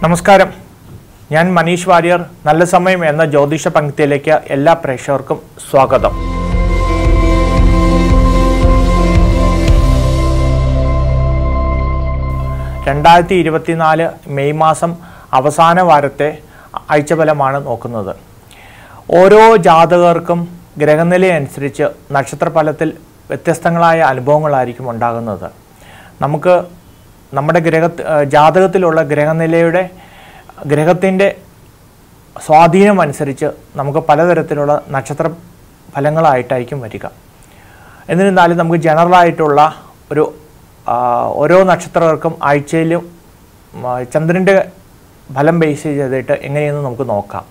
നമസ്കാരം ഞാൻ മനീഷ് വാര്യർ നല്ല സമയം എന്ന ജ്യോതിഷ പങ്ക്തിയിലേക്ക് എല്ലാ പ്രേക്ഷകർക്കും സ്വാഗതം രണ്ടായിരത്തി ഇരുപത്തിനാല് മെയ് മാസം അവസാന വാരത്തെ ആഴ്ചഫലമാണ് നോക്കുന്നത് ഓരോ ജാതകർക്കും ഗ്രഹനില അനുസരിച്ച് നക്ഷത്രഫലത്തിൽ വ്യത്യസ്തങ്ങളായ അനുഭവങ്ങളായിരിക്കും ഉണ്ടാകുന്നത് നമുക്ക് നമ്മുടെ ഗ്രഹ ജാതകത്തിലുള്ള ഗ്രഹനിലയുടെ ഗ്രഹത്തിൻ്റെ സ്വാധീനം അനുസരിച്ച് നമുക്ക് പലതരത്തിലുള്ള നക്ഷത്ര ഫലങ്ങളായിട്ടായിരിക്കും വരിക എന്നിരുന്നാലും നമുക്ക് ജനറലായിട്ടുള്ള ഒരു ആ, ഓരോ നക്ഷത്രങ്ങൾക്കും ആഴ്ചയിലും ആ, ചന്ദ്രൻ്റെ ഫലം ബേസ് ചെയ്തിട്ട് എങ്ങനെയെന്ന് നമുക്ക് നോക്കാം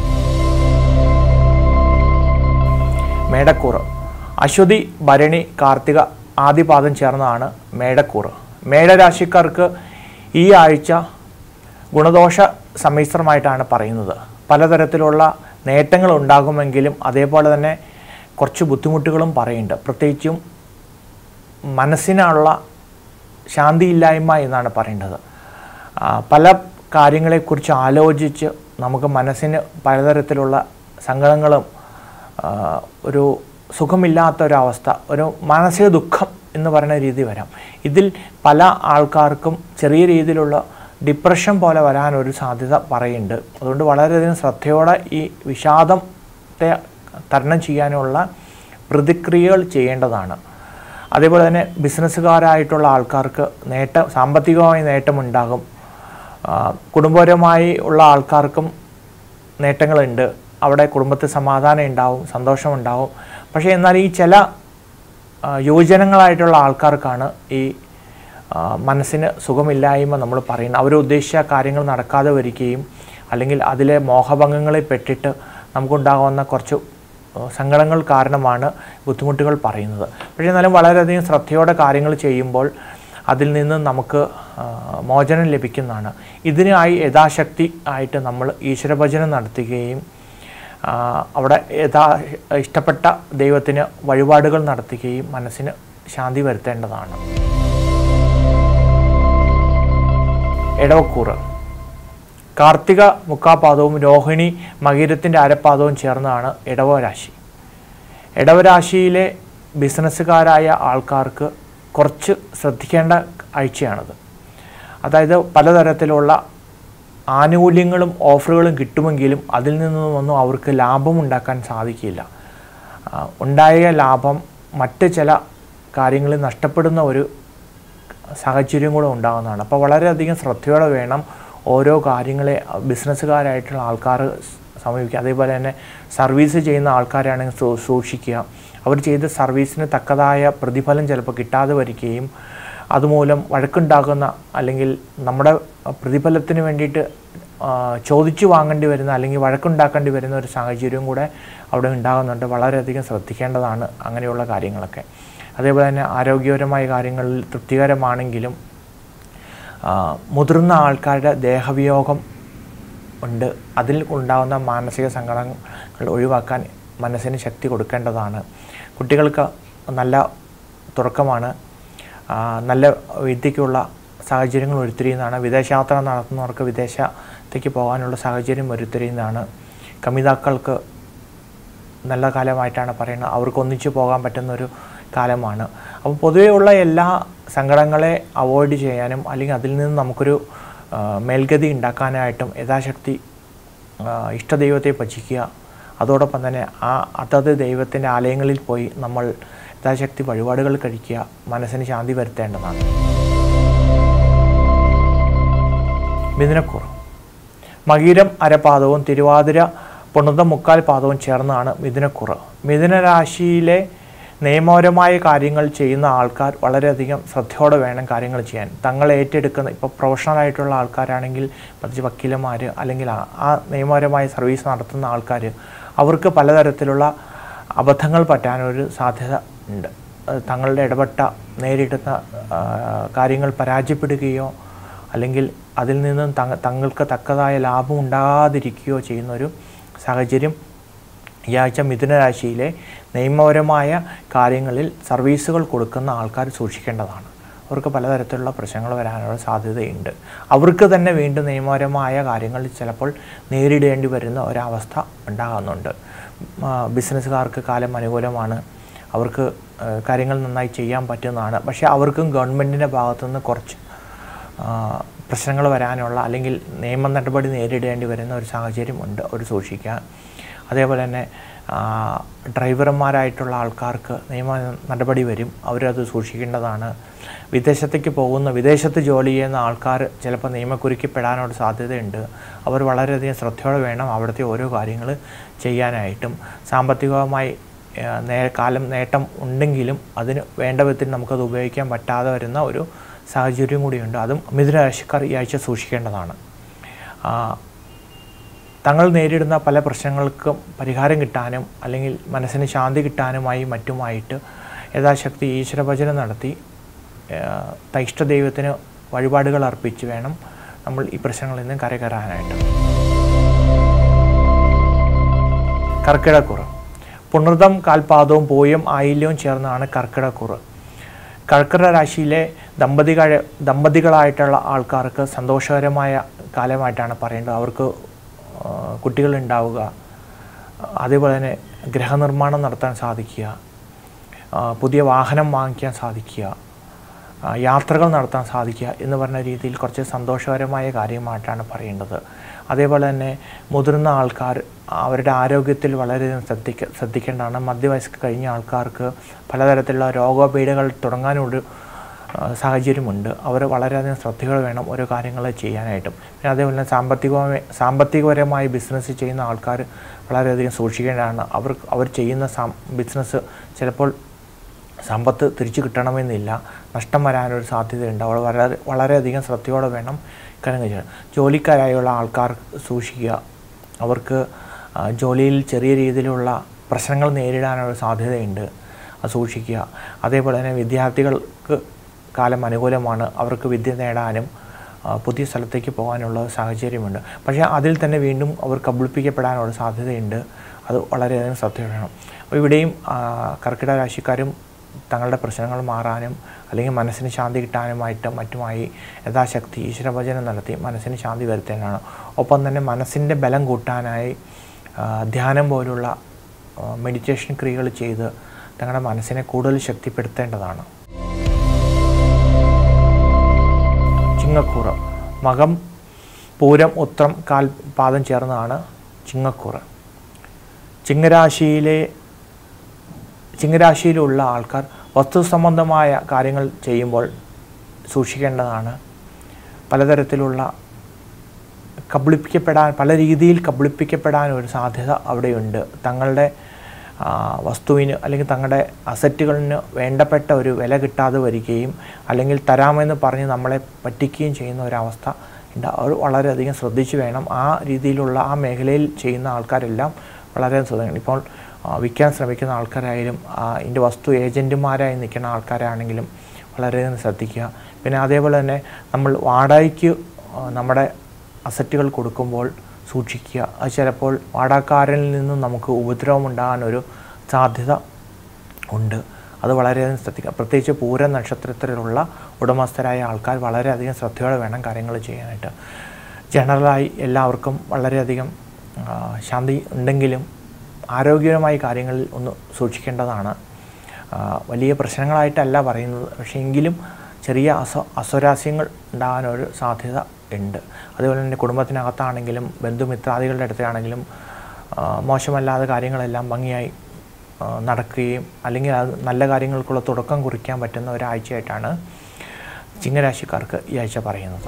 മേടക്കൂറ് അശ്വതി ഭരണി കാർത്തിക ആദിപാദം ചേർന്നതാണ് മേടക്കൂറ് മേടരാശിക്കാർക്ക് ഈ ആഴ്ച ഗുണദോഷ സമ്മിശ്രമായിട്ടാണ് പറയുന്നത് പലതരത്തിലുള്ള നേട്ടങ്ങൾ ഉണ്ടാകുമെങ്കിലും അതേപോലെ തന്നെ കുറച്ച് ബുദ്ധിമുട്ടുകളും പറയുന്നുണ്ട് പ്രത്യേകിച്ചും മനസ്സിനുള്ള ശാന്തിയില്ലായ്മ എന്നാണ് പറയേണ്ടത് ആ, പല കാര്യങ്ങളെക്കുറിച്ച് ആലോചിച്ച് നമുക്ക് മനസ്സിന് പലതരത്തിലുള്ള സങ്കടങ്ങളും ആ, ഒരു സുഖമില്ലാത്തൊരവസ്ഥ ഒരു മാനസിക ദുഃഖം എന്ന് പറയുന്ന രീതി വരാം ഇതിൽ പല ആൾക്കാർക്കും ചെറിയ രീതിയിലുള്ള ഡിപ്രഷൻ പോലെ വരാനൊരു സാധ്യത പറയുന്നുണ്ട് അതുകൊണ്ട് വളരെയധികം ശ്രദ്ധയോടെ ഈ വിഷാദത്തെ തരണം ചെയ്യാനുള്ള പ്രതിക്രിയകൾ ചെയ്യേണ്ടതാണ് അതേപോലെ തന്നെ ബിസിനസ്സുകാരായിട്ടുള്ള ആൾക്കാർക്ക് നേട്ടം സാമ്പത്തികമായി നേട്ടമുണ്ടാകും ആ, കുടുംബപരമായി ഉള്ള ആൾക്കാർക്കും നേട്ടങ്ങളുണ്ട് അവിടെ കുടുംബത്തിൽ സമാധാനം ഉണ്ടാവും സന്തോഷമുണ്ടാവും പക്ഷേ എന്നാൽ ഈ ചില ആ, യുവജനങ്ങളായിട്ടുള്ള ആൾക്കാർക്കാണ് ഈ ആ, മനസ്സിന് സുഖമില്ലായ്മ നമ്മൾ പറയുന്നത് അവർ ഉദ്ദേശിച്ച കാര്യങ്ങൾ നടക്കാതെ വരികയും അല്ലെങ്കിൽ അതിലെ മോഹഭംഗങ്ങളിൽ പെട്ടിട്ട് നമുക്കുണ്ടാകുന്ന കുറച്ച് ആ, സങ്കടങ്ങൾ കാരണമാണ് ബുദ്ധിമുട്ടുകൾ പറയുന്നത് പക്ഷേ എന്നാലും വളരെയധികം ശ്രദ്ധയോടെ കാര്യങ്ങൾ ചെയ്യുമ്പോൾ അതിൽ നിന്ന് നമുക്ക് ആ, മോചനം ലഭിക്കുന്നതാണ് ഇതിനായി യഥാശക്തി ആയിട്ട് നമ്മൾ ഈശ്വരഭജനം നടത്തുകയും ആ, അവിടെ യഥാ ഇഷ്ടപ്പെട്ട ദൈവത്തിന് വഴിപാടുകൾ നടത്തുകയും മനസ്സിന് ശാന്തി വരുത്തേണ്ടതാണ് ഇടവക്കൂറ് കാർത്തിക മുക്കാപാദവും രോഹിണി മകീരത്തിൻ്റെ അരപ്പാദവും ചേർന്നതാണ് ഇടവ രാശി ഇടവരാശിയിലെ ബിസിനസ്സുകാരായ ആൾക്കാർക്ക് കുറച്ച് ശ്രദ്ധിക്കേണ്ട ആഴ്ചയാണത് അതായത് പലതരത്തിലുള്ള ആനുകൂല്യങ്ങളും ഓഫറുകളും കിട്ടുമെങ്കിലും അതിൽ നിന്നൊന്നും അവർക്ക് ലാഭം ഉണ്ടാക്കാൻ സാധിക്കില്ല ആ, ഉണ്ടായ ലാഭം മറ്റ് ചില കാര്യങ്ങളിൽ നഷ്ടപ്പെടുന്ന ഒരു സാഹചര്യം കൂടെ ഉണ്ടാകുന്നതാണ് അപ്പോൾ വളരെയധികം ശ്രദ്ധയോടെ വേണം ഓരോ കാര്യങ്ങളെ ബിസിനസ്സുകാരായിട്ടുള്ള ആൾക്കാർ സമീപിക്കുക അതേപോലെ തന്നെ സർവീസ് ചെയ്യുന്ന ആൾക്കാരാണെങ്കിൽ സൂ- സൂക്ഷിക്കുക അവർ ചെയ്ത സർവീസിന് തക്കതായ പ്രതിഫലം ചിലപ്പോൾ കിട്ടാതെ വരികയും അതുമൂലം വഴക്കുണ്ടാകുന്ന അല്ലെങ്കിൽ നമ്മുടെ പ്രതിഫലത്തിന് വേണ്ടിയിട്ട് ആ, ചോദിച്ചു വാങ്ങേണ്ടി വരുന്ന അല്ലെങ്കിൽ വഴക്കുണ്ടാക്കേണ്ടി വരുന്ന ഒരു സാഹചര്യവും കൂടെ അവിടെ ഉണ്ടാകുന്നുണ്ട് വളരെയധികം ശ്രദ്ധിക്കേണ്ടതാണ് അങ്ങനെയുള്ള കാര്യങ്ങളൊക്കെ അതേപോലെ തന്നെ ആരോഗ്യപരമായ കാര്യങ്ങളിൽ തൃപ്തികരമാണെങ്കിലും ആ, മുതിർന്ന ആൾക്കാരുടെ ദേഹവിയോഗം ഉണ്ട് അതിൽ ഉണ്ടാകുന്ന മാനസിക സങ്കടങ്ങൾ ഒഴിവാക്കാൻ മനസ്സിന് ശക്തി കൊടുക്കേണ്ടതാണ് കുട്ടികൾക്ക് നല്ല തുടക്കമാണ് ആ, നല്ല വിദ്യയ്ക്കുള്ള സാഹചര്യങ്ങൾ ഒരുത്തിരിയുന്നതാണ് വിദേശയാത്ര നടത്തുന്നവർക്ക് വിദേശത്തേക്ക് പോകാനുള്ള സാഹചര്യം ഒരുത്തിരിയുന്നതാണ് കമിതാക്കൾക്ക് നല്ല കാലമായിട്ടാണ് പറയുന്നത് അവർക്ക് ഒന്നിച്ചു പോകാൻ പറ്റുന്ന ഒരു കാലമാണ് അപ്പോൾ പൊതുവേ ഉള്ള എല്ലാ സങ്കടങ്ങളെ അവോയ്ഡ് ചെയ്യാനും അല്ലെങ്കിൽ അതിൽ നിന്ന് നമുക്കൊരു ആ, മേൽഗതി ഉണ്ടാക്കാനായിട്ടും യഥാശക്തി ആ, ഇഷ്ടദൈവത്തെ ഭജിക്കുക അതോടൊപ്പം തന്നെ ആ അതത് ദൈവത്തിൻ്റെ ആലയങ്ങളിൽ പോയി നമ്മൾ യഥാശക്തി വഴിപാടുകൾ കഴിക്കുക മനസ്സിന് ശാന്തി വരുത്തേണ്ടതാണ് മിഥുനക്കൂർ മകീരം അരപാദവും തിരുവാതിര പൊണ്ണുത മുക്കാൽ പാദവും ചേർന്നാണ് മിഥുനക്കുറ മിഥുനരാശിയിലെ നിയമപരമായ കാര്യങ്ങൾ ചെയ്യുന്ന ആൾക്കാർ വളരെയധികം ശ്രദ്ധയോടെ വേണം കാര്യങ്ങൾ ചെയ്യാൻ തങ്ങൾ ഏറ്റെടുക്കുന്ന ഇപ്പോൾ പ്രൊഫഷണൽ ആയിട്ടുള്ള ആൾക്കാരാണെങ്കിൽ പ്രത്യേകിച്ച് വക്കീലന്മാർ അല്ലെങ്കിൽ ആ- ആ നിയമപരമായ സർവീസ് നടത്തുന്ന ആൾക്കാർ അവർക്ക് പലതരത്തിലുള്ള അബദ്ധങ്ങൾ പറ്റാനൊരു സാധ്യത ഉണ്ട് അത് തങ്ങളുടെ ഇടപെട്ട നേരിടുന്ന ആ, കാര്യങ്ങൾ പരാജയപ്പെടുകയോ അല്ലെങ്കിൽ അതിൽ നിന്നും തങ്ങ തങ്ങൾക്ക് തക്കതായ ലാഭം ഉണ്ടാകാതിരിക്കുകയോ ചെയ്യുന്നൊരു സാഹചര്യം ഈ ആഴ്ച മിഥുന രാശിയിലെ നിയമപരമായ കാര്യങ്ങളിൽ സർവീസുകൾ കൊടുക്കുന്ന ആൾക്കാർ സൂക്ഷിക്കേണ്ടതാണ് അവർക്ക് പലതരത്തിലുള്ള പ്രശ്നങ്ങൾ വരാനുള്ള സാധ്യതയുണ്ട് അവർക്ക് തന്നെ വീണ്ടും നിയമപരമായ കാര്യങ്ങൾ ചിലപ്പോൾ നേരിടേണ്ടി വരുന്ന ഒരവസ്ഥ ഉണ്ടാകുന്നുണ്ട് ആ, ബിസിനസ്സുകാർക്ക് കാലം അനുകൂലമാണ് അവർക്ക് ആ, കാര്യങ്ങൾ നന്നായി ചെയ്യാൻ പറ്റുന്നതാണ് പക്ഷേ അവർക്കും ഗവൺമെൻറ്റിൻ്റെ ഭാഗത്തുനിന്ന് കുറച്ച് പ്രശ്നങ്ങൾ വരാനുള്ള അല്ലെങ്കിൽ നിയമ നടപടി നേരിടേണ്ടി വരുന്ന ഒരു സാഹചര്യം ഉണ്ട് അവർ സൂക്ഷിക്കുക അതേപോലെ തന്നെ ആ, ഡ്രൈവർമാരായിട്ടുള്ള ആൾക്കാർക്ക് നിയമ നടപടി വരും അവരത് സൂക്ഷിക്കേണ്ടതാണ് വിദേശത്തേക്ക് പോകുന്ന വിദേശത്ത് ജോലി ചെയ്യുന്ന ആൾക്കാർ ചിലപ്പോൾ നിയമക്കുരുക്കിപ്പെടാനുള്ള സാധ്യതയുണ്ട് അവർ വളരെയധികം ശ്രദ്ധയോടെ വേണം അവിടുത്തെ ഓരോ കാര്യങ്ങൾ ചെയ്യാനായിട്ടും സാമ്പത്തികമായി ആ, നേ കാലം നേട്ടം ഉണ്ടെങ്കിലും അതിന് വേണ്ട വിധത്തിൽ നമുക്കത് ഉപയോഗിക്കാൻ പറ്റാതെ വരുന്ന ഒരു സാഹചര്യം കൂടിയുണ്ട് അതും മിഥുനരാശിക്കാർ ഈ ആഴ്ച സൂക്ഷിക്കേണ്ടതാണ് ആ, തങ്ങൾ നേരിടുന്ന പല പ്രശ്നങ്ങൾക്കും പരിഹാരം കിട്ടാനും അല്ലെങ്കിൽ മനസ്സിന് ശാന്തി കിട്ടാനുമായി മറ്റുമായിട്ട് യഥാശക്തി ഈശ്വരഭജനം നടത്തി ആ, ത- ഇഷ്ടദൈവത്തിന് വഴിപാടുകൾ അർപ്പിച്ച് വേണം നമ്മൾ ഈ പ്രശ്നങ്ങളിൽ നിന്ന് കരകയറാനായിട്ട് കർക്കിടക്കുറ് പുണർദം കാൽപാദവും പൂയം ആയില്യവും ചേർന്നാണ് കർക്കിടക്കുറ് കർക്കിടക രാശിയിലെ ദമ്പതികൾ ദമ്പതികളായിട്ടുള്ള ആൾക്കാർക്ക് സന്തോഷകരമായ കാലമായിട്ടാണ് പറയേണ്ടത് അവർക്ക് ആ, കുട്ടികളുണ്ടാവുക അതേപോലെ തന്നെ ഗ്രഹനിർമ്മാണം നടത്താൻ സാധിക്കുക ആ, പുതിയ വാഹനം വാങ്ങിക്കാൻ സാധിക്കുക ആ, യാത്രകൾ നടത്താൻ സാധിക്കുക എന്ന് പറഞ്ഞ രീതിയിൽ കുറച്ച് സന്തോഷകരമായ കാര്യമായിട്ടാണ് പറയേണ്ടത് അതേപോലെ തന്നെ മുതിർന്ന ആൾക്കാർ അവരുടെ ആരോഗ്യത്തിൽ വളരെയധികം ശ്രദ്ധിക്ക ശ്രദ്ധിക്കേണ്ടതാണ് മധ്യവയസ്ക് കഴിഞ്ഞ ആൾക്കാർക്ക് പലതരത്തിലുള്ള രോഗപീഠകൾ തുടങ്ങാനൊരു ആ, സാഹചര്യമുണ്ട് അവർ വളരെയധികം ശ്രദ്ധയോടെ വേണം ഓരോ കാര്യങ്ങൾ ചെയ്യാനായിട്ടും പിന്നെ അതേപോലെ തന്നെ സാമ്പത്തികമായി സാമ്പത്തികപരമായി ബിസിനസ് ചെയ്യുന്ന ആൾക്കാർ വളരെയധികം സൂക്ഷിക്കേണ്ടതാണ് അവർ അവർ ചെയ്യുന്ന സാം ബിസിനസ് ചിലപ്പോൾ സമ്പത്ത് തിരിച്ചു കിട്ടണമെന്നില്ല നഷ്ടം വരാനൊരു സാധ്യതയുണ്ട് അവർ വളരെ വളരെയധികം ശ്രദ്ധയോടെ വേണം കാര്യങ്ങൾ ചെയ്യാൻ ജോലിക്കാരായുള്ള ആൾക്കാർ സൂക്ഷിക്കുക അവർക്ക് ആ, ജോലിയിൽ ചെറിയ രീതിയിലുള്ള പ്രശ്നങ്ങൾ നേരിടാനുള്ള സാധ്യതയുണ്ട് അത് സൂക്ഷിക്കുക അതേപോലെ തന്നെ വിദ്യാർത്ഥികൾക്ക് കാലം അനുകൂലമാണ് അവർക്ക് വിദ്യ നേടാനും ആ, പുതിയ സ്ഥലത്തേക്ക് പോകാനുള്ള സാഹചര്യമുണ്ട് പക്ഷേ അതിൽ തന്നെ വീണ്ടും അവർ കബളിപ്പിക്കപ്പെടാനുള്ള സാധ്യതയുണ്ട് അത് വളരെയധികം ശ്രദ്ധ വേണം അപ്പോൾ ഇവിടെയും ആ, കർക്കിടക രാശിക്കാരും തങ്ങളുടെ പ്രശ്നങ്ങൾ മാറാനും അല്ലെങ്കിൽ മനസ്സിന് ശാന്തി കിട്ടാനുമായിട്ട് മറ്റുമായി യഥാശക്തി ഈശ്വരഭജനം നടത്തി മനസ്സിന് ശാന്തി വരുത്തേണ്ടതാണ് ഒപ്പം തന്നെ മനസ്സിൻ്റെ ബലം കൂട്ടാനായി ആ, ധ്യാനം പോലുള്ള മെഡിറ്റേഷൻ ക്രിയകൾ ചെയ്ത് തങ്ങളുടെ മനസ്സിനെ കൂടുതൽ ശക്തിപ്പെടുത്തേണ്ടതാണ് ചിങ്ങക്കൂറ് മകം പൂരം ഉത്രം കാൽ പാദം ചേർന്നതാണ് ചിങ്ങക്കൂറ് ചിങ്ങരാശിയിലെ ചിങ്ങരാശിയിലുള്ള ആൾക്കാർ വസ്തു സംബന്ധമായ കാര്യങ്ങൾ ചെയ്യുമ്പോൾ സൂക്ഷിക്കേണ്ടതാണ് പലതരത്തിലുള്ള കബളിപ്പിക്കപ്പെടാൻ പല രീതിയിൽ കബളിപ്പിക്കപ്പെടാൻ ഒരു സാധ്യത അവിടെയുണ്ട് തങ്ങളുടെ ആ, വസ്തുവിന് അല്ലെങ്കിൽ തങ്ങളുടെ അസറ്റുകളിന് വേണ്ടപ്പെട്ട ഒരു വില കിട്ടാതെ വരികയും അല്ലെങ്കിൽ തരാമെന്ന് പറഞ്ഞ് നമ്മളെ പറ്റിക്കുകയും ചെയ്യുന്ന ഒരവസ്ഥ ഉണ്ട് അവർ വളരെയധികം ശ്രദ്ധിച്ചു വേണം ആ രീതിയിലുള്ള ആ മേഖലയിൽ ചെയ്യുന്ന ആൾക്കാരെല്ലാം വളരെ ശ്രദ്ധിക്കണം ഇപ്പോൾ ആ, വിൽക്കാൻ ശ്രമിക്കുന്ന ആൾക്കാരായാലും ആ, ഇതിൻ്റെ വസ്തു ഏജൻറ്റുമാരായി നിൽക്കുന്ന ആൾക്കാരാണെങ്കിലും വളരെയധികം ശ്രദ്ധിക്കുക പിന്നെ അതേപോലെ തന്നെ നമ്മൾ വാടകയ്ക്ക് ആ, നമ്മുടെ അസറ്റുകൾ കൊടുക്കുമ്പോൾ സൂക്ഷിക്കുക അത് ചിലപ്പോൾ വാടകക്കാരനിൽ നിന്നും നമുക്ക് ഉപദ്രവം ഉണ്ടാകാനൊരു സാധ്യത ഉണ്ട് അത് വളരെയധികം ശ്രദ്ധിക്കുക പ്രത്യേകിച്ച് പൂര നക്ഷത്രത്തിലുള്ള ഉടമസ്ഥരായ ആൾക്കാർ വളരെയധികം ശ്രദ്ധയോടെ വേണം കാര്യങ്ങൾ ചെയ്യാനായിട്ട് ജനറലായി എല്ലാവർക്കും വളരെയധികം ആ, ശാന്തി ഉണ്ടെങ്കിലും ആരോഗ്യപരമായ കാര്യങ്ങളിൽ ഒന്ന് സൂക്ഷിക്കേണ്ടതാണ് ആ, വലിയ പ്രശ്നങ്ങളായിട്ടല്ല പറയുന്നത് പക്ഷേ എങ്കിലും ചെറിയ അസ അസ്വരാസ്യങ്ങൾ ഉണ്ടാകാനൊരു സാധ്യത ഉണ്ട് അതുപോലെ തന്നെ കുടുംബത്തിനകത്താണെങ്കിലും ബന്ധുമിത്രാദികളുടെ അടുത്താണെങ്കിലും ആ, മോശമല്ലാത്ത കാര്യങ്ങളെല്ലാം ഭംഗിയായി ആ, നടക്കുകയും അല്ലെങ്കിൽ അത് നല്ല കാര്യങ്ങൾക്കുള്ള തുടക്കം കുറിക്കാൻ പറ്റുന്ന ഒരാഴ്ചയായിട്ടാണ് ചിങ്ങരാശിക്കാർക്ക് ഈ ആഴ്ച പറയുന്നത്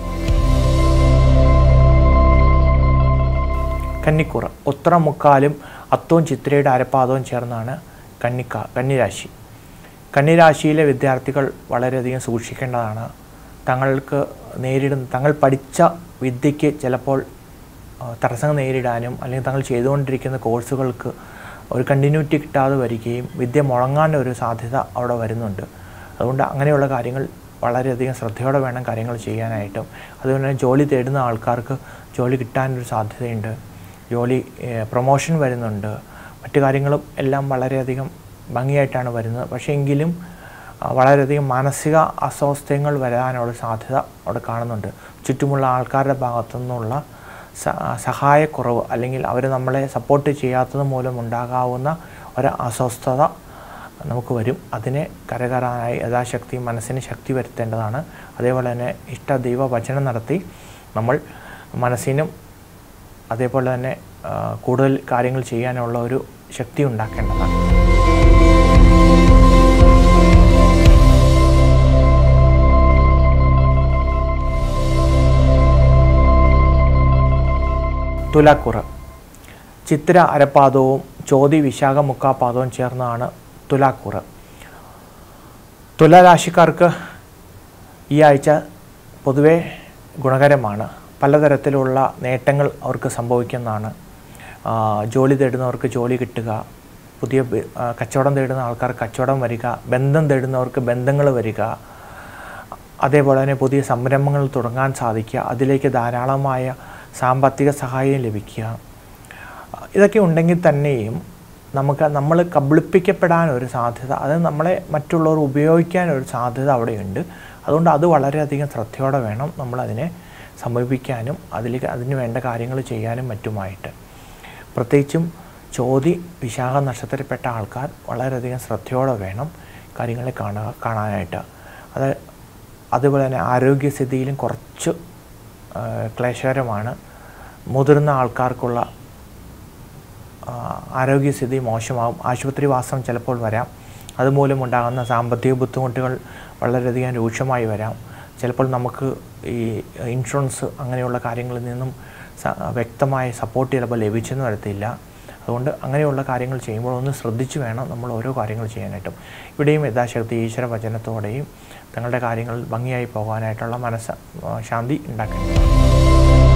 കന്നിക്കുറ ഉത്തര മുക്കാലും അത്തവും ചിത്രയുടെ അരപ്പാദവും ചേർന്നാണ് കന്നിക്ക കന്നിരാശി കന്നിരാശിയിലെ വിദ്യാർത്ഥികൾ വളരെയധികം സൂക്ഷിക്കേണ്ടതാണ് തങ്ങൾക്ക് നേരിടുന്ന തങ്ങൾ പഠിച്ച വിദ്യയ്ക്ക് ചിലപ്പോൾ ആ, തടസ്സങ്ങൾ നേരിടാനും അല്ലെങ്കിൽ തങ്ങൾ ചെയ്തുകൊണ്ടിരിക്കുന്ന കോഴ്സുകൾക്ക് ഒരു കണ്ടിന്യൂറ്റി കിട്ടാതെ വരികയും വിദ്യ മുടങ്ങാൻ ഒരു സാധ്യത അവിടെ വരുന്നുണ്ട് അതുകൊണ്ട് അങ്ങനെയുള്ള കാര്യങ്ങൾ വളരെയധികം ശ്രദ്ധയോടെ വേണം കാര്യങ്ങൾ ചെയ്യാനായിട്ടും അതുപോലെ തന്നെ ജോലി തേടുന്ന ആൾക്കാർക്ക് ജോലി കിട്ടാനൊരു സാധ്യതയുണ്ട് ജോലി പ്രൊമോഷൻ വരുന്നുണ്ട് മറ്റു കാര്യങ്ങളും എല്ലാം വളരെയധികം ഭംഗിയായിട്ടാണ് വരുന്നത് പക്ഷേ എങ്കിലും ആ, ആ, വളരെയധികം മാനസിക അസ്വാസ്ഥ്യങ്ങൾ വരാനുള്ള സാധ്യത അവിടെ കാണുന്നുണ്ട് ചുറ്റുമുള്ള ആൾക്കാരുടെ ഭാഗത്തു നിന്നുള്ള സ- സഹായക്കുറവ് അല്ലെങ്കിൽ അവർ നമ്മളെ സപ്പോർട്ട് ചെയ്യാത്തത് മൂലം ഉണ്ടാകാവുന്ന ഒരു അസ്വസ്ഥത നമുക്ക് വരും അതിനെ കരകയറാനായി യഥാശക്തി മനസ്സിന് ശക്തി വരുത്തേണ്ടതാണ് അതേപോലെ തന്നെ ഇഷ്ട ദൈവ വചനം നടത്തി നമ്മൾ മനസ്സിനും അതേപോലെ തന്നെ ആ, കൂടുതൽ കാര്യങ്ങൾ ചെയ്യാനുള്ള ഒരു ശക്തി ഉണ്ടാക്കേണ്ടതാണ് തുലാക്കുറ ചിത്ര അരപ്പാദവും ചോതി വിശാഖ മുക്കാപാദവും ചേർന്നാണ് തുലാക്കുറ തുലാരാശിക്കാർക്ക് ഈ ആഴ്ച പൊതുവെ ഗുണകരമാണ് പലതരത്തിലുള്ള നേട്ടങ്ങൾ അവർക്ക് സംഭവിക്കുന്നതാണ് ആ, ജോലി തേടുന്നവർക്ക് ജോലി കിട്ടുക പുതിയ ബി- ആ, കച്ചവടം തേടുന്ന ആൾക്കാർക്ക് കച്ചവടം വരിക ബന്ധം തേടുന്നവർക്ക് ബന്ധങ്ങൾ വരിക അതേപോലെ തന്നെ പുതിയ സംരംഭങ്ങൾ തുടങ്ങാൻ സാധിക്കുക അതിലേക്ക് ധാരാളമായ സാമ്പത്തിക സഹായം ലഭിക്കുക ഇതൊക്കെ ഉണ്ടെങ്കിൽ തന്നെയും നമുക്ക് നമ്മൾ കബളിപ്പിക്കപ്പെടാൻ ഒരു സാധ്യത അത് നമ്മളെ മറ്റുള്ളവർ ഉപയോഗിക്കാൻ ഒരു സാധ്യത അവിടെയുണ്ട് അതുകൊണ്ട് അത് വളരെയധികം ശ്രദ്ധയോടെ വേണം നമ്മളതിനെ സമീപിക്കാനും അതിലേക്ക് അതിന് വേണ്ട കാര്യങ്ങൾ ചെയ്യാനും മറ്റുമായിട്ട് പ്രത്യേകിച്ചും ചോതി വിശാഖ നക്ഷത്രത്തിൽപ്പെട്ട ആൾക്കാർ വളരെയധികം ശ്രദ്ധയോടെ വേണം കാര്യങ്ങളെ കാണുക കാണാനായിട്ട് അത് അതുപോലെ തന്നെ ആരോഗ്യസ്ഥിതിയിലും കുറച്ച് ആ, ക്ലേശകരമാണ് മുതിർന്ന ആൾക്കാർക്കുള്ള ആ, ആരോഗ്യസ്ഥിതി മോശമാകും ആശുപത്രി വാസം ചിലപ്പോൾ വരാം അതുമൂലം ഉണ്ടാകുന്ന സാമ്പത്തിക ബുദ്ധിമുട്ടുകൾ വളരെയധികം രൂക്ഷമായി വരാം ചിലപ്പോൾ നമുക്ക് ഈ ഇൻഷുറൻസ് അങ്ങനെയുള്ള കാര്യങ്ങളിൽ നിന്നും സ- വ്യക്തമായ സപ്പോർട്ട് ചിലപ്പോൾ ലഭിച്ചെന്ന് വരത്തില്ല അതുകൊണ്ട് അങ്ങനെയുള്ള കാര്യങ്ങൾ ചെയ്യുമ്പോൾ ഒന്ന് ശ്രദ്ധിച്ച് വേണം നമ്മൾ ഓരോ കാര്യങ്ങൾ ചെയ്യാനായിട്ടും ഇവിടെയും യഥാശക്തി ഈശ്വര വചനത്തോടെയും തങ്ങളുടെ കാര്യങ്ങൾ ഭംഗിയായി പോകാനായിട്ടുള്ള മനസ്സ് ആ, ശാന്തി ഉണ്ടാക്കേണ്ടതാണ്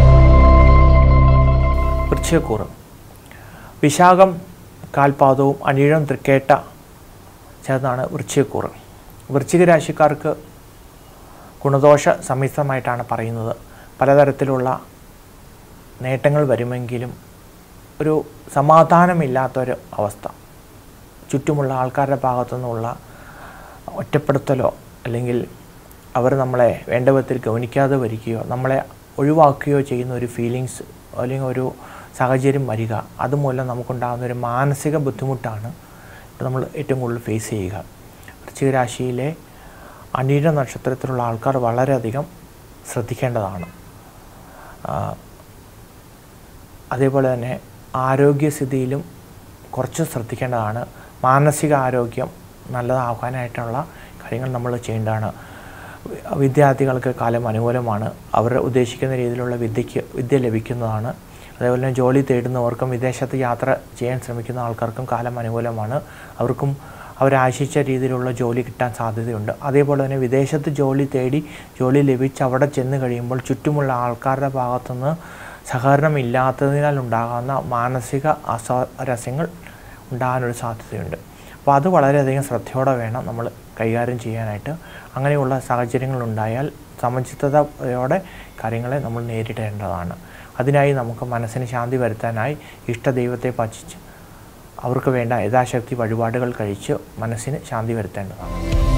വൃശ്ചികക്കൂറ് വിശാഖം കാൽപാദവും അനീഴം തൃക്കേട്ട ചേർന്നാണ് വൃശ്ചികക്കൂറ് വൃശ്ചിക രാശിക്കാർക്ക് ഗുണദോഷ സമ്മിശ്രമായിട്ടാണ് പറയുന്നത് പലതരത്തിലുള്ള നേട്ടങ്ങൾ വരുമെങ്കിലും ഒരു സമാധാനമില്ലാത്തൊരു അവസ്ഥ ചുറ്റുമുള്ള ആൾക്കാരുടെ ഭാഗത്തു നിന്നുള്ള ഒറ്റപ്പെടുത്തലോ അല്ലെങ്കിൽ അവർ നമ്മളെ വേണ്ട വിധത്തിൽ ഗവനിക്കാതെ വരികയോ നമ്മളെ ഒഴിവാക്കുകയോ ചെയ്യുന്ന ഒരു ഫീലിങ്സ് അല്ലെങ്കിൽ ഒരു സാഹചര്യം വരിക അതുമൂലം നമുക്കുണ്ടാകുന്ന ഒരു മാനസിക ബുദ്ധിമുട്ടാണ് നമ്മൾ ഏറ്റവും കൂടുതൽ ഫേസ് ചെയ്യുക വൃശ്ചിക രാശിയിലെ അനീഴ നക്ഷത്രത്തിലുള്ള ആൾക്കാർ വളരെയധികം ശ്രദ്ധിക്കേണ്ടതാണ് ആ, അതേപോലെ തന്നെ ആരോഗ്യസ്ഥിതിയിലും കുറച്ച് ശ്രദ്ധിക്കേണ്ടതാണ് മാനസിക ആരോഗ്യം നല്ലതാകാനായിട്ടുള്ള കാര്യങ്ങൾ നമ്മൾ ചെയ്യേണ്ടതാണ് വി- വിദ്യാർത്ഥികൾക്ക് കാലം അനുകൂലമാണ് അവർ ഉദ്ദേശിക്കുന്ന രീതിയിലുള്ള വിദ്യയ്ക്ക് വിദ്യ ലഭിക്കുന്നതാണ് അതേപോലെ തന്നെ ജോലി തേടുന്നവർക്കും വിദേശത്ത് യാത്ര ചെയ്യാൻ ശ്രമിക്കുന്ന ആൾക്കാർക്കും കാലം അനുകൂലമാണ് അവർക്കും അവരാശിച്ച രീതിയിലുള്ള ജോലി കിട്ടാൻ സാധ്യതയുണ്ട് അതേപോലെ തന്നെ വിദേശത്ത് ജോലി തേടി ജോലി ലഭിച്ച് അവിടെ ചെന്ന് കഴിയുമ്പോൾ ചുറ്റുമുള്ള ആൾക്കാരുടെ ഭാഗത്തുനിന്ന് സഹകരണം ഇല്ലാത്തതിനാൽ ഉണ്ടാകുന്ന മാനസിക അസ്വാരസ്യങ്ങൾ ഉണ്ടാകാനൊരു സാധ്യതയുണ്ട് അപ്പോൾ അത് വളരെയധികം ശ്രദ്ധയോടെ വേണം നമ്മൾ കൈകാര്യം ചെയ്യാനായിട്ട് അങ്ങനെയുള്ള സാഹചര്യങ്ങൾ ഉണ്ടായാൽ സമചിത്തതയോടെ കാര്യങ്ങളെ നമ്മൾ നേരിടേണ്ടതാണ് അതിനായി നമുക്ക് മനസ്സിന് ശാന്തി വരുത്താനായി ഇഷ്ടദൈവത്തെ ഭജിച്ച് അവർക്ക് വേണ്ട യഥാശക്തി വഴിപാടുകൾ കഴിച്ച് മനസ്സിന് ശാന്തി വരുത്തേണ്ടതാണ്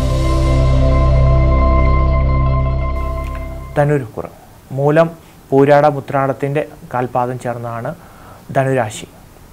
ധനുരുക്കുറ മൂലം പൂരാട മുത്രാടത്തിൻ്റെ കാൽപാദം ചേർന്നാണ് ധനുരാശി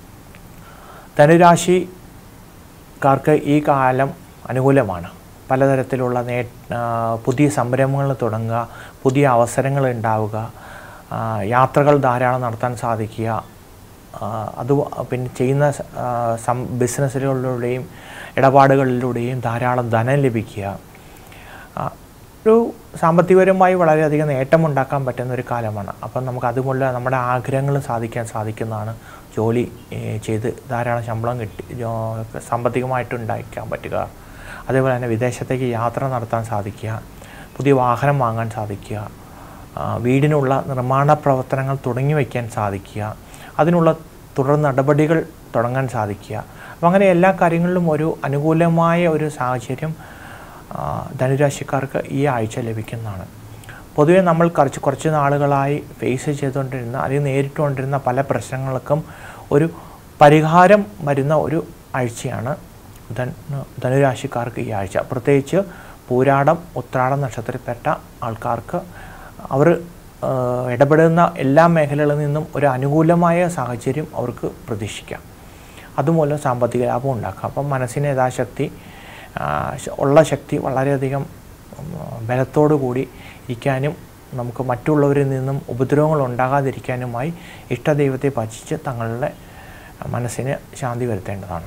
ധനുരാശിക്കാർക്ക് ഈ കാലം അനുകൂലമാണ് പലതരത്തിലുള്ള നേ ആ, പുതിയ സംരംഭങ്ങൾ തുടങ്ങുക പുതിയ അവസരങ്ങൾ ഉണ്ടാവുക ആ, യാത്രകൾ ധാരാളം നടത്താൻ സാധിക്കുക ആ, അത് പിന്നെ ചെയ്യുന്ന സ- ആ, സം ബിസിനസ്സുകളിലൂടെയും ഇടപാടുകളിലൂടെയും ധാരാളം ധനം ലഭിക്കുക ആ, ഒരു സാമ്പത്തികപരമായി വളരെയധികം നേട്ടമുണ്ടാക്കാൻ പറ്റുന്ന ഒരു കാലമാണ് അപ്പം നമുക്ക് അതുമൂലം നമ്മുടെ ആഗ്രഹങ്ങൾ സാധിക്കാൻ സാധിക്കുന്നതാണ് ജോലി ഏ, ചെയ്ത് ധാരാളം ശമ്പളം കിട്ടി ജോ- സാമ്പത്തികമായിട്ട് ഉണ്ടാക്കാൻ പറ്റുക അതേപോലെ തന്നെ വിദേശത്തേക്ക് യാത്ര നടത്താൻ സാധിക്കുക പുതിയ വാഹനം വാങ്ങാൻ സാധിക്കുക ആ, വീടിനുള്ള നിർമ്മാണ പ്രവർത്തനങ്ങൾ തുടങ്ങി വയ്ക്കാൻ സാധിക്കുക അതിനുള്ള തുടർ നടപടികൾ തുടങ്ങാൻ സാധിക്കുക അപ്പം അങ്ങനെ എല്ലാ കാര്യങ്ങളിലും ഒരു അനുകൂലമായ ഒരു സാഹചര്യം ആ, ധനുരാശിക്കാർക്ക് ഈ ആഴ്ച ലഭിക്കുന്നതാണ് പൊതുവെ നമ്മൾ കുറച്ച് കുറച്ച് നാളുകളായി ഫേസ് ചെയ്തുകൊണ്ടിരുന്ന അല്ലെങ്കിൽ നേരിട്ടുകൊണ്ടിരുന്ന പല പ്രശ്നങ്ങൾക്കും ഒരു പരിഹാരം വരുന്ന ഒരു ആഴ്ചയാണ് ധനു ധനുരാശിക്കാർക്ക് ഈ ആഴ്ച പ്രത്യേകിച്ച് പൂരാടം ഉത്രാടം നക്ഷത്രത്തിൽപ്പെട്ട ആൾക്കാർക്ക് അവർ ഏഹ്, ഇടപെടുന്ന എല്ലാ മേഖലകളിൽ നിന്നും ഒരു അനുകൂലമായ സാഹചര്യം അവർക്ക് പ്രതീക്ഷിക്കാം അതുമൂലം സാമ്പത്തിക ലാഭം ഉണ്ടാക്കാം അപ്പം മനസ്സിന് യഥാശക്തി ആ, ശ- ഉള്ള ശക്തി വളരെയധികം ഉം, ബലത്തോടു കൂടി ഇരിക്കാനും നമുക്ക് മറ്റുള്ളവരിൽ നിന്നും ഉപദ്രവങ്ങൾ ഉണ്ടാകാതിരിക്കാനുമായി ഇഷ്ടദൈവത്തെ ഭജിച്ച് തങ്ങളുടെ മനസ്സിന് ശാന്തി വരുത്തേണ്ടതാണ്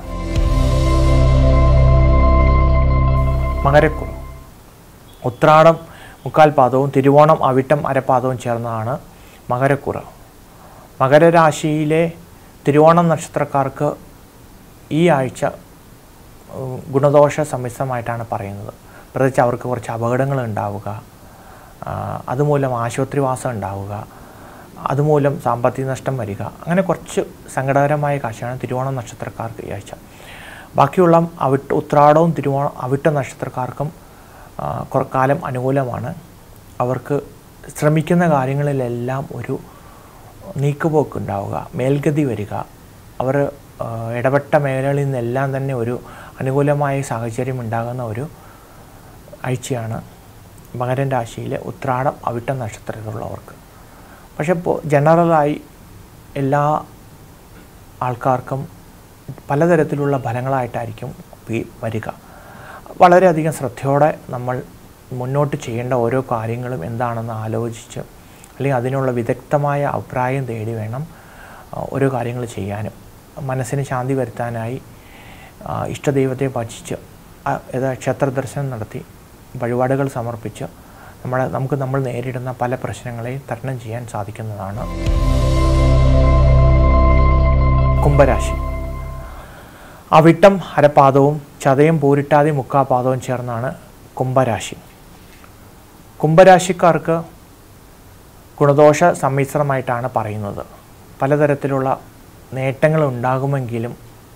മകരക്കുറവ് ഉത്രാടം മുക്കാൽ പാദവും തിരുവോണം അവിട്ടം അരപ്പാദവും ചേർന്നതാണ് മകരക്കുറവ് മകരരാശിയിലെ തിരുവോണം നക്ഷത്രക്കാർക്ക് ഈ ആഴ്ച ഉം, ഗുണദോഷ സമ്മിശ്രമായിട്ടാണ് പറയുന്നത് പ്രത്യേകിച്ച് അവർക്ക് കുറച്ച് അപകടങ്ങൾ ഉണ്ടാവുക ആ, അതുമൂലം ആശുപത്രിവാസം ഉണ്ടാവുക അതുമൂലം സാമ്പത്തിക നഷ്ടം വരിക അങ്ങനെ കുറച്ച് സങ്കടകരമായ കാഴ്ചയാണ് തിരുവോണം നക്ഷത്രക്കാർക്ക് ഈ ആഴ്ച ബാക്കിയുള്ള അവിട്ട് ഉത്രാടവും തിരുവോണം അവിട്ട നക്ഷത്രക്കാർക്കും ആ, കുറ- കാലം അനുകൂലമാണ് അവർക്ക് ശ്രമിക്കുന്ന കാര്യങ്ങളിലെല്ലാം ഒരു നീക്കുപോക്ക് ഉണ്ടാവുക മേൽഗതി വരിക അവർ ആ, ഇടപെട്ട മേഖലകളിൽ നിന്നെല്ലാം തന്നെ ഒരു അനുകൂലമായ സാഹചര്യം ഉണ്ടാകുന്ന ഒരു ആഴ്ചയാണ് മകരൻ രാശിയിലെ ഉത്രാടം അവിട്ട നക്ഷത്രത്തിലുള്ളവർക്ക് പക്ഷെ ഇപ്പോൾ ജനറലായി എല്ലാ ആൾക്കാർക്കും പലതരത്തിലുള്ള ഫലങ്ങളായിട്ടായിരിക്കും ഈ വരിക വളരെയധികം ശ്രദ്ധയോടെ നമ്മൾ മുന്നോട്ട് ചെയ്യേണ്ട ഓരോ കാര്യങ്ങളും എന്താണെന്ന് ആലോചിച്ച് അല്ലെങ്കിൽ അതിനുള്ള വിദഗ്ധമായ അഭിപ്രായം തേടി വേണം ആ, ഓരോ കാര്യങ്ങൾ ചെയ്യാനും മനസ്സിന് ശാന്തി വരുത്താനായി ആ, ഇഷ്ടദൈവത്തെ ഭജിച്ച് ആ, ഏതാ ക്ഷേത്ര ദർശനം നടത്തി വഴിപാടുകൾ സമർപ്പിച്ച് നമ്മളെ നമുക്ക് നമ്മൾ നേരിടുന്ന പല പ്രശ്നങ്ങളെയും തരണം ചെയ്യാൻ സാധിക്കുന്നതാണ് കുംഭരാശി അവിട്ടം അരപാദവും ചതയം പൂരിട്ടാതി മുക്കാപാദവും ചേർന്നാണ് കുംഭരാശി കുംഭരാശിക്കാർക്ക് ഗുണദോഷ സമ്മിശ്രമായിട്ടാണ് പറയുന്നത് പലതരത്തിലുള്ള നേട്ടങ്ങൾ ഉണ്ടാകുമെങ്കിലും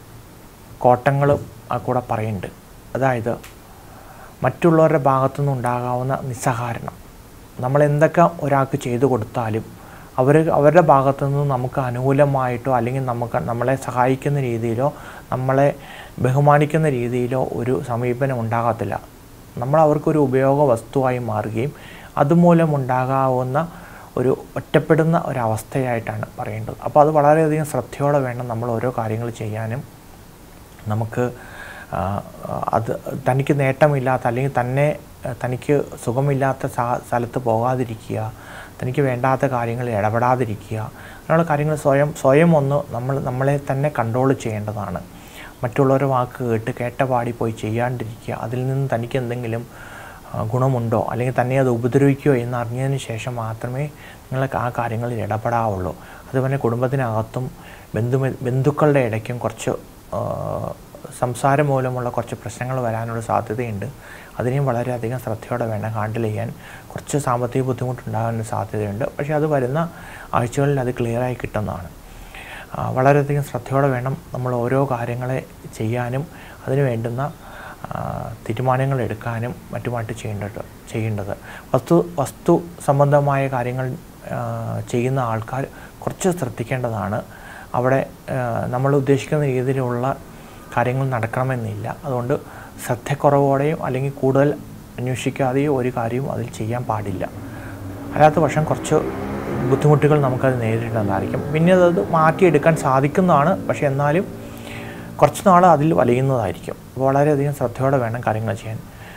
കോട്ടങ്ങളും ആ കൂടെ പറയുന്നുണ്ട് അതായത് മറ്റുള്ളവരുടെ ഭാഗത്തുനിന്ന് ഉണ്ടാകാവുന്ന നിസ്സഹകരണം നമ്മൾ എന്തൊക്കെ ഒരാൾക്ക് ചെയ്തു കൊടുത്താലും അവർ അവരുടെ ഭാഗത്തു നിന്ന് നമുക്ക് അനുകൂലമായിട്ടോ അല്ലെങ്കിൽ നമുക്ക് നമ്മളെ സഹായിക്കുന്ന രീതിയിലോ നമ്മളെ ബഹുമാനിക്കുന്ന രീതിയിലോ ഒരു സമീപനം ഉണ്ടാകത്തില്ല നമ്മൾ അവർക്കൊരു ഉപയോഗ വസ്തുവായി മാറുകയും അതുമൂലം ഉണ്ടാകാവുന്ന ഒരു ഒറ്റപ്പെടുന്ന ഒരവസ്ഥയായിട്ടാണ് പറയേണ്ടത് അപ്പോൾ അത് വളരെയധികം ശ്രദ്ധയോടെ വേണം നമ്മൾ ഓരോ കാര്യങ്ങൾ ചെയ്യാനും നമുക്ക് ആ, അത് തനിക്ക് നേട്ടമില്ലാത്ത അല്ലെങ്കിൽ തന്നെ ആ, തനിക്ക് സുഖമില്ലാത്ത സാ- സ്ഥലത്ത് പോകാതിരിക്കുക തനിക്ക് വേണ്ടാത്ത കാര്യങ്ങളിൽ ഇടപെടാതിരിക്കുക അങ്ങനെയുള്ള കാര്യങ്ങൾ സ്വയം സ്വയം ഒന്ന് നമ്മൾ നമ്മളെ തന്നെ കൺട്രോൾ ചെയ്യേണ്ടതാണ് മറ്റുള്ളവരുടെ വാക്ക് കേട്ട് കേട്ട പാടി പോയി ചെയ്യാണ്ടിരിക്കുക അതിൽ നിന്ന് തനിക്ക് എന്തെങ്കിലും ആ, ഗുണമുണ്ടോ അല്ലെങ്കിൽ തന്നെ അത് ഉപദ്രവിക്കുകയോ എന്ന് അറിഞ്ഞതിന് ശേഷം മാത്രമേ നിങ്ങൾ ആ കാര്യങ്ങളിൽ ഇടപെടാവുള്ളൂ അതുപോലെ കുടുംബത്തിനകത്തും ബന്ധു ബന്ധുക്കളുടെ ഇടയ്ക്കും കുറച്ച് ആ, സംസാരം മൂലമുള്ള കുറച്ച് പ്രശ്നങ്ങൾ വരാനുള്ള സാധ്യതയുണ്ട് അതിനെയും വളരെയധികം ശ്രദ്ധയോടെ വേണം ഹാൻഡിൽ ചെയ്യാൻ കുറച്ച് സാമ്പത്തിക ബുദ്ധിമുട്ടുണ്ടാകാൻ സാധ്യതയുണ്ട് പക്ഷേ അത് വരുന്ന ആഴ്ചകളിൽ അത് ക്ലിയറായി കിട്ടുന്നതാണ് ആ, വളരെയധികം ശ്രദ്ധയോടെ വേണം നമ്മൾ ഓരോ കാര്യങ്ങളെ ചെയ്യാനും അതിന് വേണ്ടുന്ന ആ, തീരുമാനങ്ങൾ എടുക്കാനും മറ്റുമായിട്ട് ചെയ്യേണ്ടത് ചെയ്യേണ്ടത് വസ്തു വസ്തു സംബന്ധമായ കാര്യങ്ങൾ ആ, ചെയ്യുന്ന ആൾക്കാർ കുറച്ച് ശ്രദ്ധിക്കേണ്ടതാണ് അവിടെ ആ, നമ്മൾ ഉദ്ദേശിക്കുന്ന രീതിയിലുള്ള കാര്യങ്ങൾ നടക്കണമെന്നില്ല അതുകൊണ്ട് ശ്രദ്ധക്കുറവോടെയും അല്ലെങ്കിൽ കൂടുതൽ അന്വേഷിക്കാതെയോ ഒരു കാര്യവും അതിൽ ചെയ്യാൻ പാടില്ല അല്ലാത്ത പക്ഷം കുറച്ച് ബുദ്ധിമുട്ടുകൾ നമുക്കത് നേരിടേണ്ടതായിരിക്കും പിന്നെ അത് മാറ്റിയെടുക്കാൻ സാധിക്കുന്നതാണ് പക്ഷേ എന്നാലും കുറച്ച് നാൾ അതിൽ വലയുന്നതായിരിക്കും അപ്പോൾ വളരെയധികം ശ്രദ്ധയോടെ വേണം കാര്യങ്ങൾ ചെയ്യാൻ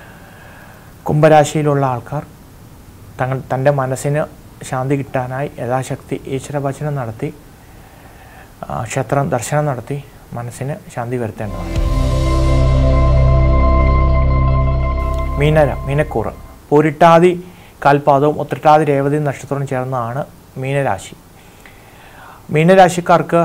കുംഭരാശിയിലുള്ള ആൾക്കാർ തങ്ങൾ തൻ്റെ മനസ്സിന് ശാന്തി കിട്ടാനായി യഥാശക്തി ഈശ്വരഭജനം നടത്തി ആ, ക്ഷേത്രം ദർശനം നടത്തി മനസ്സിന് ശാന്തി വരുത്തേണ്ടതാണ് മീനര മീനക്കൂറ് പൂരിട്ടാതി കാൽപാദവും ഉത്രട്ടാതി രേവതി നക്ഷത്രവും ചേർന്നതാണ് മീനരാശി മീനരാശിക്കാർക്ക്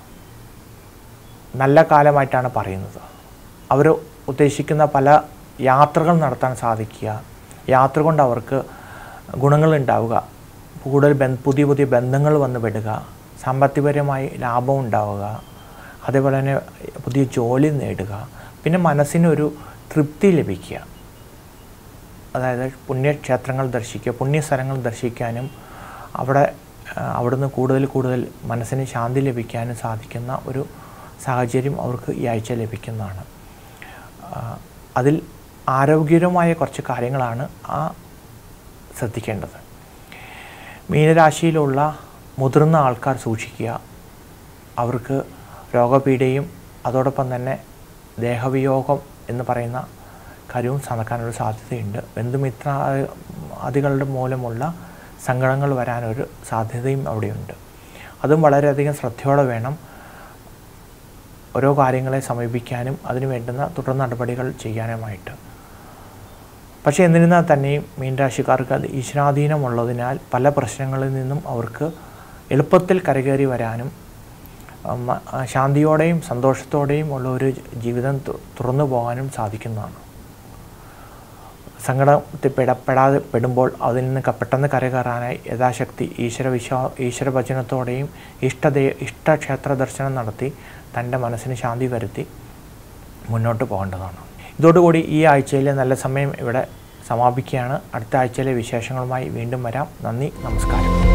നല്ല കാലമായിട്ടാണ് പറയുന്നത് അവർ ഉദ്ദേശിക്കുന്ന പല യാത്രകൾ നടത്താൻ സാധിക്കുക യാത്ര കൊണ്ട് അവർക്ക് ഗുണങ്ങൾ ഉണ്ടാവുക കൂടുതൽ ബന്ധ പുതിയ പുതിയ ബന്ധങ്ങൾ വന്ന് പെടുക സാമ്പത്തികപരമായി ലാഭം ഉണ്ടാവുക അതേപോലെ തന്നെ പുതിയ ജോലി നേടുക പിന്നെ മനസ്സിനൊരു തൃപ്തി ലഭിക്കുക അതായത് പുണ്യക്ഷേത്രങ്ങൾ ദർശിക്കുക പുണ്യസ്ഥലങ്ങൾ ദർശിക്കാനും അവിടെ ആ, അവിടുന്ന് കൂടുതൽ കൂടുതൽ മനസ്സിന് ശാന്തി ലഭിക്കാനും സാധിക്കുന്ന ഒരു സാഹചര്യം അവർക്ക് ഈ ആഴ്ച ലഭിക്കുന്നതാണ് ആ, അതിൽ ആരോഗ്യകരമായ കുറച്ച് കാര്യങ്ങളാണ് ആ ശ്രദ്ധിക്കേണ്ടത് മീനരാശിയിലുള്ള മുതിർന്ന ആൾക്കാർ സൂക്ഷിക്കുക അവർക്ക് രോഗപീഠയും അതോടൊപ്പം തന്നെ ദേഹവിയോഗം എന്ന് പറയുന്ന കാര്യവും നടക്കാനൊരു സാധ്യതയുണ്ട് ബന്ധുമിത്ര ആദികളുടെ മൂലമുള്ള സങ്കടങ്ങൾ വരാനൊരു സാധ്യതയും അവിടെയുണ്ട് അതും വളരെയധികം ശ്രദ്ധയോടെ വേണം ഓരോ കാര്യങ്ങളെ സമീപിക്കാനും അതിന് വേണ്ടുന്ന തുടർ നടപടികൾ ചെയ്യാനുമായിട്ട് പക്ഷേ എന്നിരുന്നാൽ തന്നെയും മീനരാശിക്കാർക്ക് അത് ഈശ്വരാധീനമുള്ളതിനാൽ പല പ്രശ്നങ്ങളിൽ നിന്നും അവർക്ക് എളുപ്പത്തിൽ കരകയറി വരാനും ഉം, ആ, ശാന്തിയോടെയും സന്തോഷത്തോടെയും ഉള്ള ഒരു ജീവിതം തു- തുറന്നു പോകാനും സാധിക്കുന്നതാണ് സങ്കടത്തിൽ പെടപ്പെടാതെ പെടുമ്പോൾ അതിൽ നിന്ന് ക- പെട്ടെന്ന് കരകയറാനായി യഥാശക്തി ഈശ്വര വിശ്വാ ഈശ്വര ഭജനത്തോടെയും ഇഷ്ടദേ ഇഷ്ടക്ഷേത്ര ദർശനം നടത്തി തൻ്റെ മനസ്സിന് ശാന്തി വരുത്തി മുന്നോട്ട് പോകേണ്ടതാണ് ഇതോടുകൂടി ഈ ആഴ്ചയിലെ നല്ല സമയം ഇവിടെ സമാപിക്കുകയാണ് അടുത്ത ആഴ്ചയിലെ വിശേഷങ്ങളുമായി വീണ്ടും വരാം നന്ദി നമസ്കാരം